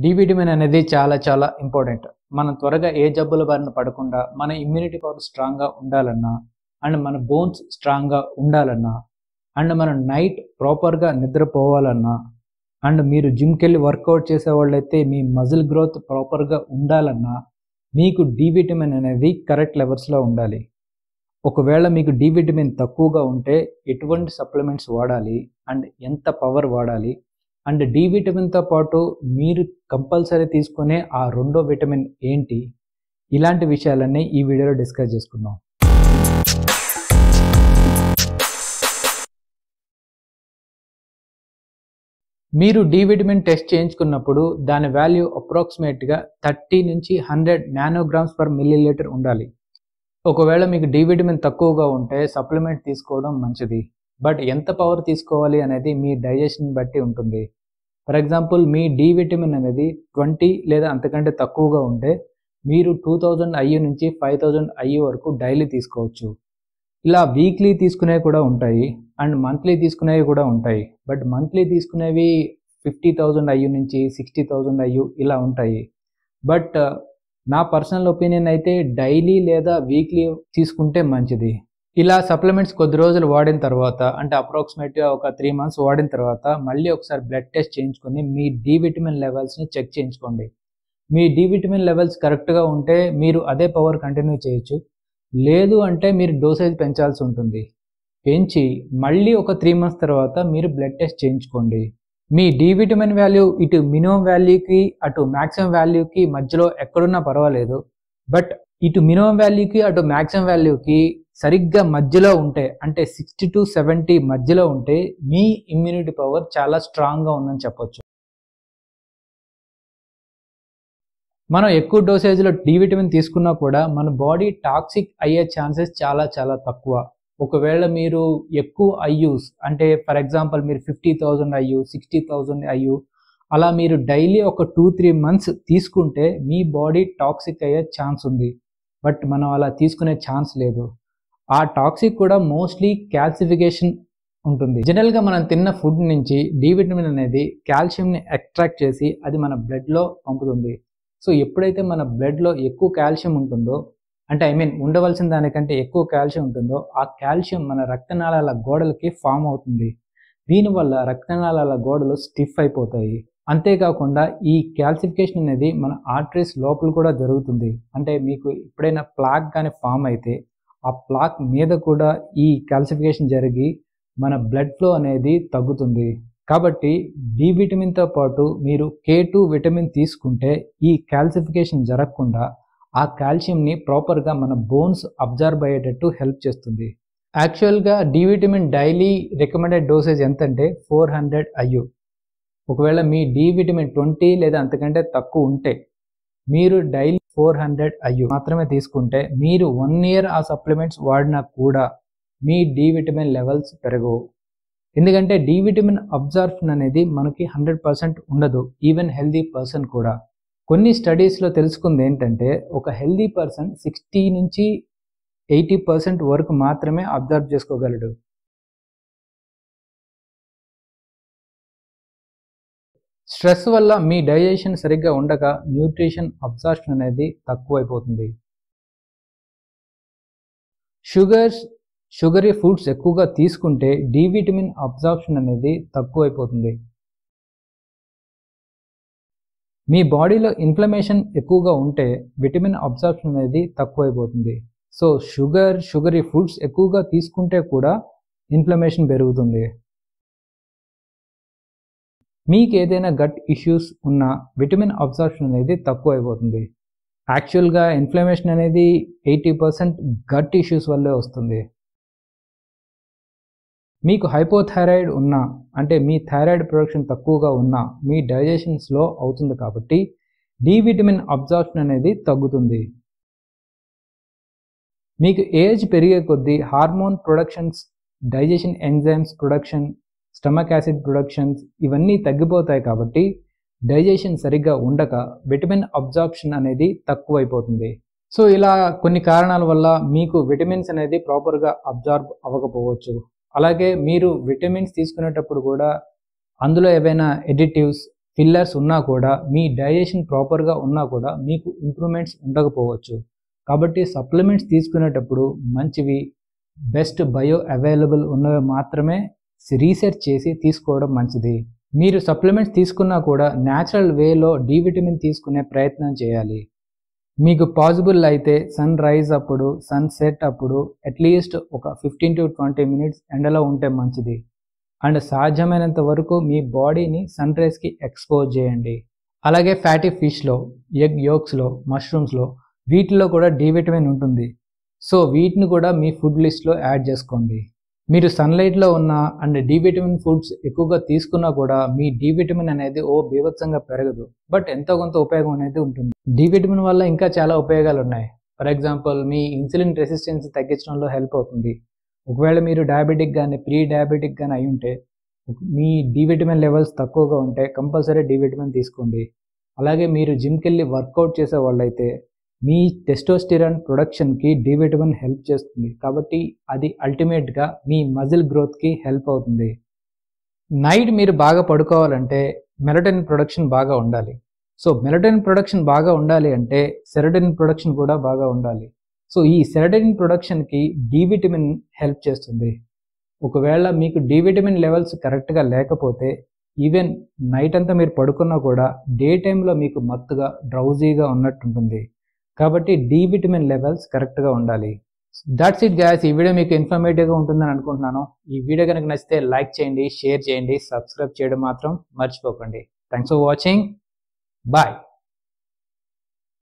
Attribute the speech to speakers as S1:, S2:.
S1: D vitamin అనేది చాలా చాలా ఇంపార్టెంట్ మనం త్వరగా ఏ జబ్బుల బారిన పడకుండా మన ఇమ్యూనిటీ పవర్ స్ట్రాంగ్గా ఉండాలన్నా అండ్ మన బోన్స్ స్ట్రాంగ్గా ఉండాలన్నా అండ్ మనం నైట్ ప్రాపర్గా నిద్రపోవాలన్నా అండ్ మీరు జిమ్కి వెళ్ళి వర్కౌట్ చేసే వాళ్ళైతే మీ మజిల్ గ్రోత్ ప్రాపర్గా ఉండాలన్నా మీకు డి విటమిన్ అనేది కరెక్ట్ లెవెల్స్లో ఉండాలి ఒకవేళ మీకు డి విటమిన్ తక్కువగా ఉంటే ఎటువంటి సప్లిమెంట్స్ వాడాలి అండ్ ఎంత పవర్ వాడాలి అండ్ డి విటమిన్తో పాటు మీరు కంపల్సరీ తీసుకునే ఆ రెండో విటమిన్ ఏంటి ఇలాంటి విషయాలన్నీ ఈ వీడియోలో డిస్కస్ చేసుకుందాం మీరు డి విటమిన్ టెస్ట్ చేయించుకున్నప్పుడు దాని వాల్యూ అప్రాక్సిమేట్గా థర్టీ నుంచి hundred nanograms per millilitre ఉండాలి ఒకవేళ మీకు డి విటమిన్ తక్కువగా ఉంటే సప్లిమెంట్ తీసుకోవడం మంచిది బట్ ఎంత పవర్ తీసుకోవాలి అనేది మీ డైజెషన్ బట్టి ఉంటుంది ఫర్ ఎగ్జాంపుల్ మీ డి విటమిన్ అనేది ట్వంటీ లేదా అంతకంటే తక్కువగా ఉంటే మీరు టూ థౌజండ్ ఐయు నుంచి ఫైవ్ థౌజండ్ ఐయు వరకు డైలీ తీసుకోవచ్చు ఇలా వీక్లీ తీసుకునేవి కూడా ఉంటాయి అండ్ మంత్లీ తీసుకునేవి కూడా ఉంటాయి బట్ మంత్లీ తీసుకునేవి ఫిఫ్టీ థౌజండ్ ఐయు నుంచి సిక్స్టీ థౌజండ్ ఐయు ఇలా ఉంటాయి బట్ నా పర్సనల్ ఒపీనియన్ అయితే డైలీ లేదా వీక్లీ తీసుకుంటే మంచిది ఇలా సప్లిమెంట్స్ కొద్ది రోజులు వాడిన తర్వాత అంటే అప్రాక్సిమేట్గా ఒక త్రీ మంత్స్ వాడిన తర్వాత మళ్ళీ ఒకసారి బ్లడ్ టెస్ట్ చేయించుకొని మీ డి విటమిన్ లెవెల్స్ని చెక్ చేయించుకోండి మీ డి విటమిన్ లెవెల్స్ కరెక్ట్గా ఉంటే మీరు అదే పవర్ కంటిన్యూ చేయొచ్చు లేదు అంటే మీరు డోసేజ్ పెంచాల్సి ఉంటుంది పెంచి మళ్ళీ ఒక త్రీ మంత్స్ తర్వాత మీరు బ్లడ్ టెస్ట్ చేయించుకోండి మీ డి విటమిన్ వాల్యూ ఇటు మినిమం వాల్యూకి అటు మ్యాక్సిమం వాల్యూకి మధ్యలో ఎక్కడున్నా పర్వాలేదు బట్ ఇటు మినిమం వాల్యూకి అటు మ్యాక్సిమం వాల్యూకి సరిగ్గా మధ్యలో ఉంటే అంటే సిక్స్టీ టు సెవెంటీ మధ్యలో ఉంటే మీ ఇమ్యూనిటీ పవర్ చాలా స్ట్రాంగ్గా ఉందని చెప్పొచ్చు మనం ఎక్కువ డోసేజ్లో డి విటమిన్ తీసుకున్నా కూడా మన బాడీ టాక్సిక్ అయ్యే ఛాన్సెస్ చాలా చాలా తక్కువ ఒకవేళ మీరు ఎక్కువ ఐయూస్ అంటే ఫర్ ఎగ్జాంపుల్ మీరు fifty thousand IU sixty thousand IU అలా మీరు డైలీ ఒక టూ త్రీ మంత్స్ తీసుకుంటే మీ బాడీ టాక్సిక్ అయ్యే ఛాన్స్ ఉంది బట్ మనం అలా తీసుకునే ఛాన్స్ లేదు ఆ టాక్సిక్ కూడా మోస్ట్లీ క్యాల్సిఫికేషన్ ఉంటుంది జనరల్గా మనం తిన్న ఫుడ్ నుంచి డి విటమిన్ అనేది కాల్షియంని ఎక్స్ట్రాక్ట్ చేసి అది మన బ్లడ్లో పంపుతుంది సో ఎప్పుడైతే మన బ్లడ్లో ఎక్కువ కాల్షియం ఉంటుందో అంటే ఐ మీన్ ఉండవలసిన దానికంటే ఎక్కువ కాల్షియం ఉంటుందో ఆ కాల్షియం మన రక్తనాళాల గోడలకి ఫామ్ అవుతుంది దీనివల్ల రక్తనాళాల గోడలు స్టిఫ్ అయిపోతాయి అంతేకాకుండా ఈ క్యాల్సిఫికేషన్ అనేది మన ఆర్టరీస్ లోపల కూడా జరుగుతుంది అంటే మీకు ఎప్పుడైనా ప్లాక్ కానీ ఫామ్ అయితే ఆ ప్లాక్ మీద కూడా ఈ క్యాల్సిఫికేషన్ జరిగి మన బ్లడ్ ఫ్లో అనేది తగ్గుతుంది కాబట్టి డి విటమిన్తో పాటు మీరు కే టూ విటమిన్ తీసుకుంటే ఈ క్యాల్సిఫికేషన్ జరగకుండా ఆ కాల్షియంని ప్రాపర్గా మన బోన్స్ అబ్జర్వ్ అయ్యేటట్టు హెల్ప్ చేస్తుంది యాక్చువల్గా D vitamin daily recommended dosage ఎంతంటే ఫోర్ హండ్రెడ్ ఐయు ఒకవేళ మీ డి విటమిన్ ట్వంటీ లేదా అంతకంటే తక్కువ ఉంటే మీరు డైలీ ఫోర్ హండ్రెడ్ ఐయు మాత్రమే తీసుకుంటే మీరు వన్ ఇయర్ ఆ సప్లిమెంట్స్ వాడినా కూడా మీ డి విటమిన్ లెవెల్స్ పెరగవు ఎందుకంటే డి విటమిన్ అబ్జార్ప్షన్ అనేది మనకి హండ్రెడ్ పర్సెంట్ ఉండదు ఈవెన్ హెల్దీ పర్సన్ కూడా కొన్ని స్టడీస్లో తెలుసుకుంది ఏంటంటే ఒక హెల్దీ పర్సన్ సిక్స్టీ నుంచి ఎయిటీ పర్సెంట్ వరకు మాత్రమే అబ్జర్వ్ చేసుకోగలడు స్ట్రెస్ వల్ల మీ డైజెషన్ సరిగ్గా ఉండక న్యూట్రిషన్ అబ్జార్ప్షన్ అనేది తక్కువైపోతుంది షుగర్స్ షుగరీ ఫుడ్స్ ఎక్కువగా తీసుకుంటే డి విటమిన్ అబ్జార్ప్షన్ అనేది తక్కువైపోతుంది మీ బాడీలో ఇన్ఫ్లమేషన్ ఎక్కువగా ఉంటే విటమిన్ అబ్జార్ప్షన్ అనేది తక్కువైపోతుంది సో షుగర్ షుగరీ ఫుడ్స్ ఎక్కువగా తీసుకుంటే కూడా ఇన్ఫ్లమేషన్ పెరుగుతుంది మీకు ఏదైనా గట్ ఇష్యూస్ ఉన్న విటమిన్ అబ్జార్ప్షన్ అనేది తక్కువ అయిపోతుంది యాక్చువల్గా ఇన్ఫ్లమేషన్ అనేది ఎయిటీ పర్సెంట్ గట్ ఇష్యూస్ వల్లే వస్తుంది మీకు హైపోథైరాయిడ్ ఉన్నా అంటే మీ థైరాయిడ్ ప్రొడక్షన్ తక్కువగా ఉన్నా మీ డైజెషన్ స్లో అవుతుంది కాబట్టి డి విటమిన్ అబ్జార్ప్షన్ అనేది తగ్గుతుంది మీకు ఏజ్ పెరిగే కొద్దీ hormone productions digestion enzymes production stomach acid productions ఇవన్నీ తగ్గిపోతాయి కాబట్టి డైజెషన్ సరిగ్గా ఉండక విటమిన్ అబ్జార్ప్షన్ అనేది తక్కువైపోతుంది సో ఇలా కొన్ని కారణాల వల్ల మీకు విటమిన్స్ అనేది ప్రాపర్గా అబ్జార్బ్ అవ్వకపోవచ్చు అలాగే మీరు విటమిన్స్ తీసుకునేటప్పుడు కూడా అందులో ఏవైనా ఎడిటివ్స్ ఫిల్లర్స్ ఉన్నా కూడా మీ డైజెషన్ ప్రాపర్గా ఉన్నా కూడా మీకు ఇంప్రూవ్మెంట్స్ ఉండకపోవచ్చు కాబట్టి సప్లిమెంట్స్ తీసుకునేటప్పుడు మంచివి బెస్ట్ బయో అవైలబుల్ ఉన్నవి మాత్రమే రీసెర్చ్ చేసి తీసుకోవడం మంచిది మీరు సప్లిమెంట్స్ తీసుకున్నా కూడా న్యాచురల్ వేలో డి విటమిన్ తీసుకునే ప్రయత్నం చేయాలి మీకు పాసిబుల్ అయితే సన్ రైజ్ అప్పుడు సన్ సెట్ అప్పుడు అట్లీస్ట్ ఒక ఫిఫ్టీన్ టు ట్వంటీ మినిట్స్ ఎండలో ఉంటే మంచిది అండ్ సాధ్యమైనంత వరకు మీ బాడీని సన్ రైజ్కి ఎక్స్పోజ్ చేయండి అలాగే ఫ్యాటీ ఫిష్లో ఎగ్ యోక్స్లో మష్రూమ్స్లో వీటిలో కూడా డి విటమిన్ ఉంటుంది సో వీటిని కూడా మీ ఫుడ్ లిస్ట్లో యాడ్ చేసుకోండి మీరు సన్లైట్లో ఉన్న అండ్ డి విటమిన్ ఫుడ్స్ ఎక్కువగా తీసుకున్నా కూడా మీ డి విటమిన్ అనేది ఓ బీభత్సంగా పెరగదు బట్ ఎంతో కొంత ఉపయోగం అనేది ఉంటుంది డి విటమిన్ వల్ల ఇంకా చాలా ఉపయోగాలు ఉన్నాయి ఫర్ ఎగ్జాంపుల్ మీ ఇన్సులిన్ రెసిస్టెన్స్ తగ్గించడంలో హెల్ప్ అవుతుంది ఒకవేళ మీరు డయాబెటిక్ కానీ ప్రీ డయాబెటిక్ కానీ అయి ఉంటే మీ డి విటమిన్ లెవెల్స్ తక్కువగా ఉంటే కంపల్సరీ డి విటమిన్ తీసుకోండి అలాగే మీరు జిమ్కి వెళ్ళి వర్కౌట్ చేసే వాళ్ళైతే మీ టెస్టోస్టిరాన్ ప్రొడక్షన్కి డి విటమిన్ హెల్ప్ చేస్తుంది కాబట్టి అది అల్టిమేట్గా మీ మజిల్ గ్రోత్కి హెల్ప్ అవుతుంది నైట్ మీరు బాగా పడుకోవాలంటే మెలటన్ ప్రొడక్షన్ బాగా ఉండాలి సో మెలటన్ ప్రొడక్షన్ బాగా ఉండాలి అంటే సెరటన్ ప్రొడక్షన్ కూడా బాగా ఉండాలి సో ఈ సెరటన్ ప్రొడక్షన్కి డి విటమిన్ హెల్ప్ చేస్తుంది ఒకవేళ మీకు డి విటమిన్ లెవెల్స్ కరెక్ట్గా లేకపోతే ఈవెన్ నైట్ అంతా మీరు పడుకున్నా కూడా డే టైంలో మీకు మత్తుగా డ్రౌజీగా ఉన్నట్టుంటుంది కాబట్టి డి విటమిన్ లెవెల్స్ కరెక్ట్గా ఉండాలి దాట్స్ ఇట్ గ్యాస్ ఈ వీడియో మీకు ఇన్ఫర్మేటివ్గా ఉంటుందని అనుకుంటున్నాను ఈ వీడియో కనుక నచ్చితే లైక్ చేయండి షేర్ చేయండి సబ్స్క్రైబ్ చేయడం మాత్రం మర్చిపోకండి థ్యాంక్స్ ఫర్ వాచింగ్ బాయ్